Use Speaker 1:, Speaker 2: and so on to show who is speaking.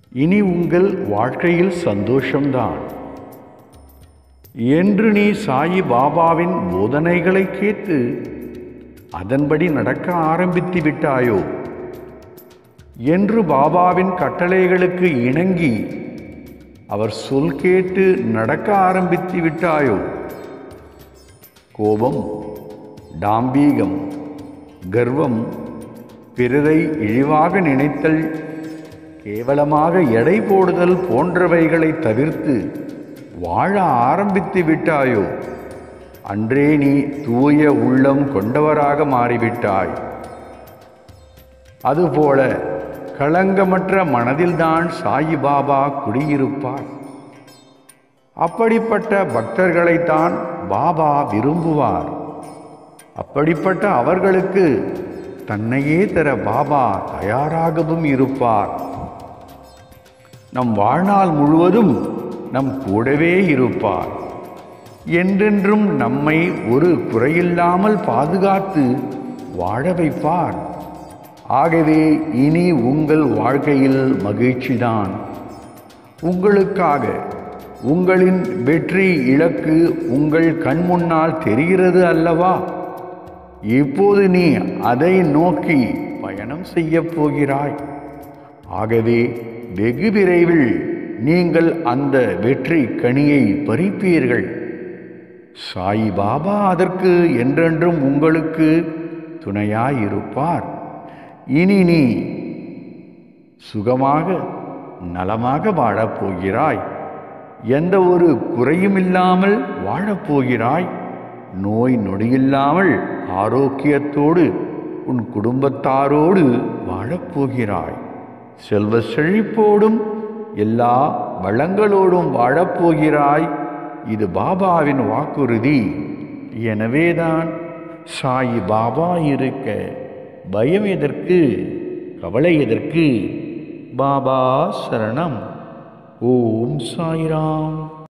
Speaker 1: இனி உங்கள் வாழ்க்கையில் சந்தோஷம்தான் என்று நீ சாயி பாபாவின் போதனைகளை கேட்டு அதன்படி நடக்க ஆரம்பித்து விட்டாயோ என்று பாபாவின் கட்டளைகளுக்கு இணங்கி அவர் சொல் கேட்டு நடக்க ஆரம்பித்து விட்டாயோ கோபம் டாம்பீகம் கர்வம் பிறரை இழிவாக நினைத்தல் கேவலமாக எடை போடுதல் போன்றவைகளை தவிர்த்து வாழ ஆரம்பித்து விட்டாயோ அன்றே நீ தூய உள்ளம் கொண்டவராக மாறிவிட்டாய் அதுபோல களங்கமற்ற மனதில்தான் சாயி பாபா குடியிருப்பார் அப்படிப்பட்ட பக்தர்களைத்தான் பாபா விரும்புவார் அப்படிப்பட்ட அவர்களுக்கு தன்னையே தர பாபா தயாராகவும் இருப்பார் நம் வாழ்நாள் முழுவதும் நம் கூடவே இருப்பார் என்றென்றும் நம்மை ஒரு குறையில்லாமல் பாதுகாத்து வாழ வைப்பார் ஆகவே இனி உங்கள் வாழ்க்கையில் மகிழ்ச்சிதான் உங்களுக்காக உங்களின் வெற்றி இலக்கு உங்கள் கண் முன்னால் தெரிகிறது அல்லவா இப்போது நீ அதை நோக்கி பயணம் செய்யப் போகிறாய் ஆகவே வெகு விரைவில் நீங்கள் அந்த வெற்றி கனியை பறிப்பீர்கள் சாய் பாபா அதற்கு என்றென்றும் உங்களுக்கு துணையாயிருப்பார் இனி நீ சுகமாக நலமாக வாழப்போகிறாய் எந்த ஒரு குறையும் இல்லாமல் வாழப்போகிறாய் நோய் நொடியில்லாமல் ஆரோக்கியத்தோடு உன் குடும்பத்தாரோடு வாழப்போகிறாய் செல்வ செழிப்போடும் எல்லா வளங்களோடும் வாழப்போகிறாய் இது பாபாவின் வாக்குறுதி எனவேதான் சாயி பாபா இருக்க பயம் எதற்கு கவலை எதற்கு பாபா சரணம் ஓம் சாய்ராம்